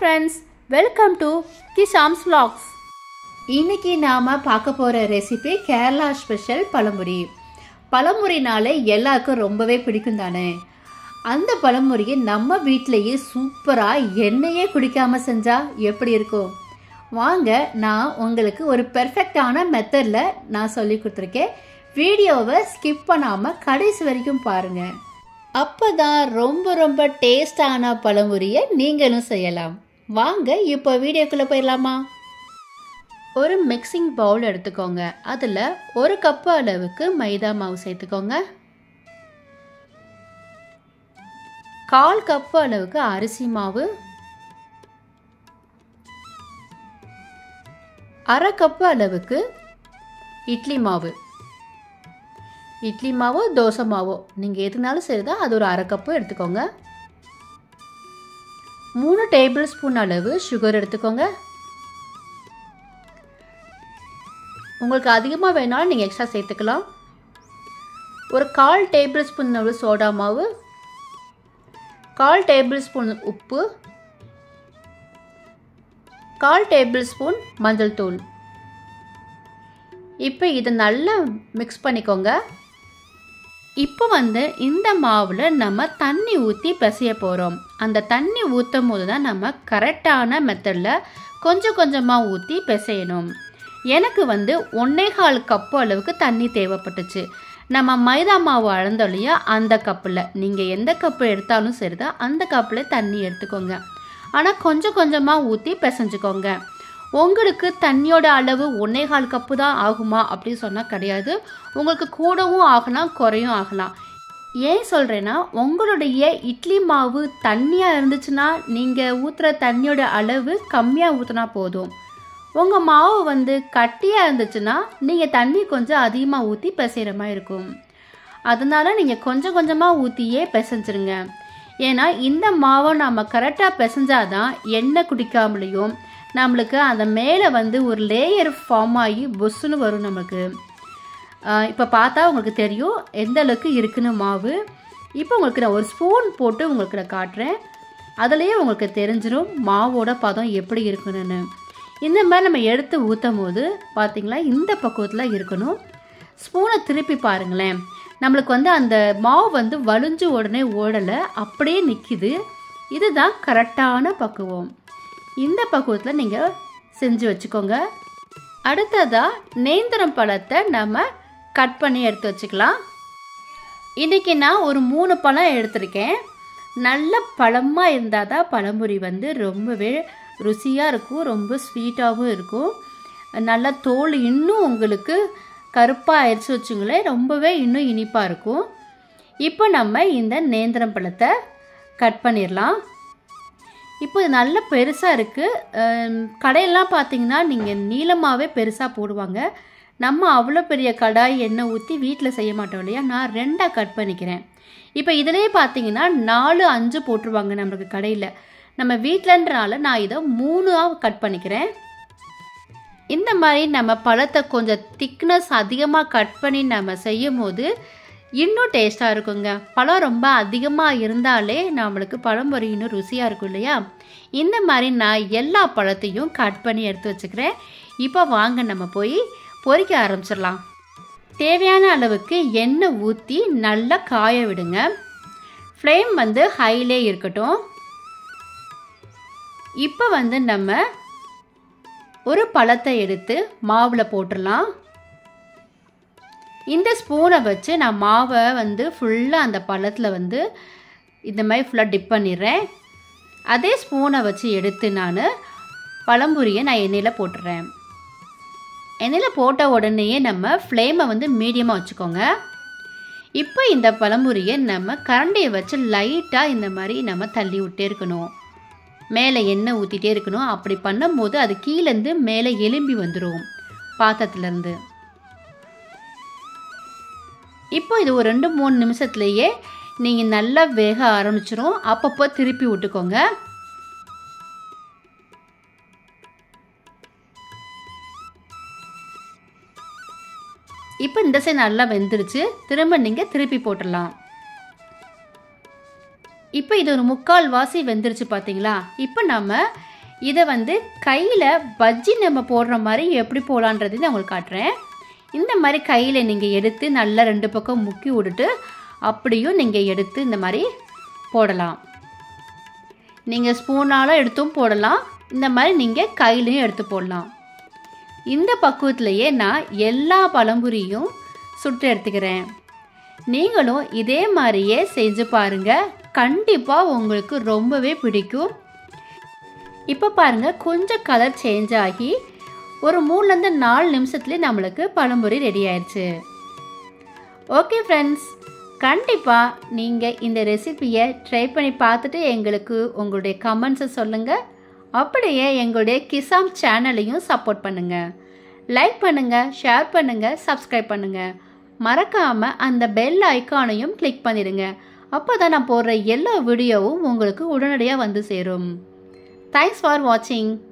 friends welcome to கிஷாம்ஸ் vlogs இன்னைக்கு நாம் பார்க்க போகிற ரெசிபி கேரளா ஸ்பெஷல் பழமுரி பழமுறினாலே எல்லாருக்கும் ரொம்பவே பிடிக்கும் தானே அந்த பழமுறியை நம்ம வீட்டிலேயே சூப்பராக எண்ணெயே குடிக்காமல் செஞ்சால் எப்படி இருக்கும் வாங்க நான் உங்களுக்கு ஒரு பெர்ஃபெக்டான மெத்தடில் நான் சொல்லி கொடுத்துருக்கேன் வீடியோவை ஸ்கிப் பண்ணாமல் கடைசி வரைக்கும் பாருங்கள் அப்போ தான் ரொம்ப ரொம்ப டேஸ்டான பழமுறியை நீங்களும் செய்யலாம் வாங்க இப்போ வீடியோக்குள்ளே போயிடலாமா ஒரு மிக்சிங் பவுல் எடுத்துக்கோங்க அதில் ஒரு கப்பு அளவுக்கு மைதா மாவு சேர்த்துக்கோங்க கால் கப்பு அளவுக்கு அரிசி மாவு அரை கப்பு அளவுக்கு இட்லி மாவு இட்லி மாவோ தோசை மாவோ நீங்கள் எதுனாலும் சரிதான் அது ஒரு அரை கப்பு எடுத்துக்கோங்க மூணு டேபிள் ஸ்பூன் அளவு சுகர் எடுத்துக்கோங்க உங்களுக்கு அதிகமாக வேணாலும் நீங்கள் எக்ஸ்ட்ரா சேர்த்துக்கலாம் ஒரு கால் டேபிள் ஸ்பூன் அளவு சோடா மாவு கால் டேபிள் ஸ்பூன் உப்பு கால் டேபிள் ஸ்பூன் மஞ்சள் தூள் இப்போ இதை நல்லா மிக்ஸ் பண்ணிக்கோங்க இப்போ வந்து இந்த மாவில் நம்ம தண்ணி ஊற்றி பிசைய போகிறோம் அந்த தண்ணி ஊற்றும் போது தான் நம்ம கரெக்டான மெத்தடில் கொஞ்சம் கொஞ்சமாக ஊற்றி பிசையணும் எனக்கு வந்து ஒன்னே கால் கப்பு அளவுக்கு தண்ணி தேவைப்பட்டுச்சு நம்ம மைதா மாவு அளந்தோம் இல்லையா அந்த கப்பில் நீங்கள் எந்த கப்பு எடுத்தாலும் சரிதான் அந்த கப்பில் தண்ணி எடுத்துக்கோங்க ஆனால் கொஞ்சம் கொஞ்சமாக ஊற்றி பிசைஞ்சுக்கோங்க உங்களுக்கு தண்ணியோட அளவு ஒன்னே கால் கப்பு தான் ஆகுமா அப்படின்னு சொன்னால் கிடையாது உங்களுக்கு கூடவும் ஆகலாம் குறையும் ஆகலாம் ஏன் சொல்கிறேன்னா உங்களுடைய இட்லி மாவு தண்ணியாக இருந்துச்சுன்னா நீங்கள் ஊற்றுற தண்ணியோட அளவு கம்மியாக ஊற்றினா போதும் உங்கள் மாவு வந்து கட்டியாக இருந்துச்சுன்னா நீங்கள் தண்ணி கொஞ்சம் அதிகமாக ஊற்றி பிசைகிற மாதிரி இருக்கும் அதனால நீங்கள் கொஞ்சம் கொஞ்சமாக ஊற்றியே பிசைஞ்சிருங்க ஏன்னா இந்த மாவை நம்ம கரெக்டாக பிசைஞ்சாதான் எண்ணெய் குடிக்காமலையும் நம்மளுக்கு அந்த மேலே வந்து ஒரு லேயர் ஃபார்ம் ஆகி பொஸ்ஸுன்னு வரும் நமக்கு இப்போ பார்த்தா உங்களுக்கு தெரியும் எந்த அளவுக்கு இருக்குன்னு மாவு இப்போ உங்களுக்கு நான் ஒரு ஸ்பூன் போட்டு உங்களுக்கு நான் காட்டுறேன் அதுலேயே உங்களுக்கு தெரிஞ்சிடும் மாவோட பதம் எப்படி இருக்குன்னு இந்த மாதிரி நம்ம எடுத்து ஊற்றும் போது பார்த்திங்களா இந்த பக்குவத்தில் இருக்கணும் ஸ்பூனை திருப்பி பாருங்களேன் நம்மளுக்கு வந்து அந்த மாவு வந்து வலிஞ்சு உடனே ஓடலை அப்படியே நிற்கிது இதுதான் கரெக்டான பக்குவம் இந்த பக்குவத்தில் நீங்கள் செஞ்சு வச்சுக்கோங்க அடுத்ததாக நேந்திரம் பழத்தை நம்ம கட் பண்ணி எடுத்து வச்சுக்கலாம் இன்றைக்கி நான் ஒரு மூணு பழம் எடுத்திருக்கேன் நல்ல பழமாக இருந்தால் தான் பழமுறி வந்து ரொம்பவே ருசியாக இருக்கும் ரொம்ப ஸ்வீட்டாகவும் இருக்கும் நல்லா தோல் இன்னும் உங்களுக்கு கருப்பாக ஆயிடுச்சு வச்சுங்களேன் ரொம்பவே இன்னும் இனிப்பாக இருக்கும் இப்போ நம்ம இந்த நேந்திரம் பழத்தை கட் பண்ணிடலாம் இப்போ இது நல்ல பெருசாக இருக்குது கடையெல்லாம் பார்த்தீங்கன்னா நீங்கள் நீளமாகவே பெருசாக போடுவாங்க நம்ம அவ்வளோ பெரிய கடாய் எண்ணெய் ஊற்றி வீட்டில் செய்ய மாட்டோம் இல்லையா நான் ரெண்டாக கட் பண்ணிக்கிறேன் இப்போ இதிலே பார்த்தீங்கன்னா நாலு அஞ்சு போட்டுருவாங்க நம்மளுக்கு கடையில் நம்ம வீட்டிலன்றனால நான் இதை மூணாக கட் பண்ணிக்கிறேன் இந்த மாதிரி நம்ம பழத்தை கொஞ்சம் திக்னஸ் அதிகமாக கட் பண்ணி நம்ம செய்யும் போது இன்னும் டேஸ்ட்டாக இருக்குங்க பழம் ரொம்ப அதிகமாக இருந்தாலே நம்மளுக்கு பழம்பொரி இன்னும் ருசியாக இருக்கும் இல்லையா இந்த மாதிரி நான் எல்லா பழத்தையும் கட் பண்ணி எடுத்து வச்சுக்கிறேன் இப்போ வாங்க நம்ம போய் பொரிக்க ஆரம்பிச்சிடலாம் தேவையான அளவுக்கு எண்ணெய் ஊற்றி நல்லா காய விடுங்க ஃப்ளேம் வந்து ஹைலே இருக்கட்டும் இப்போ வந்து நம்ம ஒரு பழத்தை எடுத்து மாவில் போட்டுடலாம் இந்த ஸ்பூனை வச்சு நான் மாவை வந்து ஃபுல்லாக அந்த பழத்தில் வந்து இந்த மாதிரி ஃபுல்லாக டிப் பண்ணிடுறேன் அதே ஸ்பூனை வச்சு எடுத்து நான் பழம்புரியை நான் எண்ணெயில் போட்டுறேன் எண்ணெயில் போட்ட உடனேயே நம்ம ஃப்ளேமை வந்து மீடியமாக வச்சுக்கோங்க இப்போ இந்த பழம்புரியை நம்ம கரண்டியை வச்சு லைட்டாக இந்த மாதிரி நம்ம தள்ளி விட்டே இருக்கணும் மேலே எண்ணெய் ஊற்றிட்டே இருக்கணும் அப்படி பண்ணும்போது அது கீழேருந்து மேலே எலும்பி வந்துடும் பாத்திரத்துலேருந்து இப்போ இது ஒரு ரெண்டு மூணு நிமிஷத்துலேயே நீங்கள் நல்லா வேக ஆரம்பிச்சிரும் அப்பப்போ திருப்பி விட்டுக்கோங்க இப்போ இந்த சைடு நல்லா வெந்துருச்சு திரும்ப நீங்கள் திருப்பி போட்டுடலாம் இப்போ இது ஒரு முக்கால் வாசி வெந்துருச்சு பார்த்தீங்களா இப்போ நம்ம இதை வந்து கையில் பஜ்ஜி நம்ம போடுற மாதிரி எப்படி போடலான்றது நான் உங்களுக்கு காட்டுறேன் இந்த மாதிரி கையில் நீங்கள் எடுத்து நல்லா ரெண்டு பக்கம் முக்கி விட்டுட்டு அப்படியும் நீங்கள் எடுத்து இந்த மாதிரி போடலாம் நீங்கள் ஸ்பூனால் எடுத்தும் போடலாம் இந்த மாதிரி நீங்கள் கையிலையும் எடுத்து போடலாம் இந்த பக்குவத்திலேயே நான் எல்லா பழம்புரியும் சுட்டு எடுத்துக்கிறேன் நீங்களும் இதே மாதிரியே செஞ்சு பாருங்கள் கண்டிப்பாக உங்களுக்கு ரொம்பவே பிடிக்கும் இப்போ பாருங்கள் கொஞ்சம் கலர் சேஞ்ச் ஆகி ஒரு மூணுலேருந்து நாலு நிமிஷத்துலேயே நம்மளுக்கு பழம்பொரி ரெடி ஆயிடுச்சு ஓகே ஃப்ரெண்ட்ஸ் கண்டிப்பாக நீங்கள் இந்த ரெசிபியை ட்ரை பண்ணி பார்த்துட்டு எங்களுக்கு உங்களுடைய கமெண்ட்ஸை சொல்லுங்கள் அப்படியே எங்களுடைய கிசாம் சேனலையும் சப்போர்ட் பண்ணுங்கள் லைக் பண்ணுங்கள் ஷேர் பண்ணுங்கள் சப்ஸ்கிரைப் பண்ணுங்கள் மறக்காமல் அந்த பெல் ஐக்கானையும் கிளிக் பண்ணிடுங்க அப்போ தான் நான் போடுற எல்லா வீடியோவும் உங்களுக்கு உடனடியாக வந்து சேரும் தேங்க்ஸ் ஃபார் வாட்சிங்